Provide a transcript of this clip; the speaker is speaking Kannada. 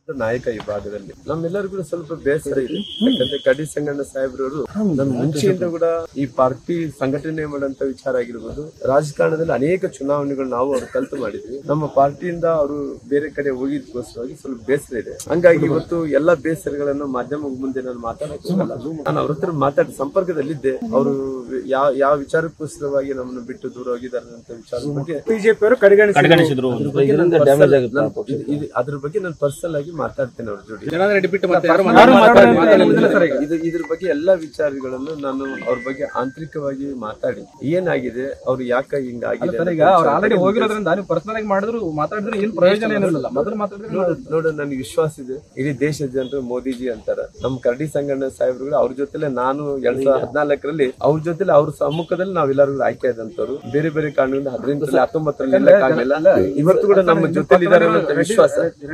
ನಾಯಕ ಈ ಭಾಗದಲ್ಲಿ ನಮ್ಮೆಲ್ಲರಿಗೂ ಸ್ವಲ್ಪ ಬೇಸರ ಇದೆ ಯಾಕಂದ್ರೆ ಕಡಿ ಸಂಗಣ್ಣ ಸಾಹೇಬ್ರವರು ನಮ್ಮ ಮುಂಚೆಯಿಂದ ಕೂಡ ಈ ಪಾರ್ಟಿ ಸಂಘಟನೆ ಮಾಡುವಂತ ವಿಚಾರ ಆಗಿರ್ಬೋದು ರಾಜಕಾರಣದಲ್ಲಿ ಅನೇಕ ಚುನಾವಣೆಗಳು ನಾವು ಅವ್ರು ಕಲ್ತು ಮಾಡಿದ್ವಿ ನಮ್ಮ ಪಾರ್ಟಿಯಿಂದ ಅವರು ಬೇರೆ ಕಡೆ ಹೋಗಿದ್ದಕ್ಕೋಸ್ಕರವಾಗಿ ಸ್ವಲ್ಪ ಬೇಸರ ಇದೆ ಹಂಗಾಗಿ ಇವತ್ತು ಎಲ್ಲಾ ಬೇಸರಗಳನ್ನು ಮಾಧ್ಯಮ ಮುಂದೆ ನಾನು ಮಾತಾಡಕ್ಕೆ ಹೋಗಲ್ಲ. ನಾನು ಅವ್ರ ಹತ್ರ ಮಾತಾಡಿ ಸಂಪರ್ಕದಲ್ಲಿದ್ದೆ ಅವರು ಯಾವ ಯಾವ ವಿಚಾರಕ್ಕೋಸ್ಕರವಾಗಿ ನಮ್ಮನ್ನು ಬಿಟ್ಟು ದೂರ ಹೋಗಿದ್ದಾರೆ ಅಂತ ವಿಚಾರದ ಬಗ್ಗೆ ಬಿಜೆಪಿ ಅವರು ಕಡೆಗಣಿಸಿ ಕಡೆಗಣಿಸಿದ್ರು ಇದರಿಂದ ಡ್ಯಾಮೇಜ್ ಆಗುತ್ತೆ ಅದ್ರ ಬಗ್ಗೆ ನಾನು ಪರ್ಸನಲ್ ಆಗಿ ಮಾತಾಡ್ತೇನೆ ಅವ್ರ ಜೋಡಿ ಜನಾರ್ದನ್ ರೆಡ್ಡಿ ಬಿಟ್ಟು ಮತ್ತೆ ಯಾರು ಯಾರು ಮಾತಾಡೋದು ಮಾತಾಡೋದಿಲ್ಲ ಸರ್ ಈಗ. ಇದು ಇದ್ರ ಬಗ್ಗೆ ಎಲ್ಲಾ ವಿಚಾರಗಳನ್ನು ನಾನು ಅವ್ರ ಬಗ್ಗೆ ಆಂತರಿಕವಾಗಿ ಮಾತಾಡಿ ಏನಾಗಿದೆ ಅವ್ರು ಯಾಕ ಹಿಂಗಾಗಿದೆ ಸರ್ ಈಗ ಅವ್ರು ಆಲ್ರೆಡಿ ಹೋಗಿರೋದ್ರಿಂದ ನೀವು ಪರ್ಸನಲ್ ಆಗಿ ಮಾಡಿದ್ರು ಮಾತಾಡಿದ್ರೆ ಏನ್ ಪ್ರಯೋಜನ ಏನಿರಲಿಲ್ಲ ಮೊದಲು ಮಾತಾಡಿದ್ರೆ ನೋಡು ನೋಡು ನನಗೆ ವಿಶ್ವಾಸ ಇದೆ ಇಡೀ ದೇಶದ ಜನರು ಮೋದಿಜಿ ಅಂತಾರ ನಮ್ ಕರಡಿ ಸಂಗಣ್ಣ ಸಾಹೇಬ್ರುಗಳು ಅವ್ರ ಜೊತೆಲೆ ನಾನು ಎರಡ್ ಸಾವಿರದ ಹದಿನಾಲ್ಕರಲ್ಲಿ ಅವ್ರ ಜೊತೆಲೆ ಅವ್ರ ಸಮ್ಮುಖದಲ್ಲಿ ನಾವೆಲ್ಲರೂ ಆಯ್ಕೆ ಆದಂತವ್ರು ಬೇರೆ ಬೇರೆ ಕಾರಣದಿಂದ ಹದಿನೆಂಟರಲ್ಲಿ ಹತ್ತೊಂಬತ್ತರಲ್ಲಿ ಎಲ್ಲ ಕಾಣಲಿಲ್ಲ ಇವತ್ತು ಕೂಡ ನಮ್ಮ ಜೊತೆಲಿ ಇದಾರೆ ಅನ್ನೋ ವಿಶ್ವಾಸ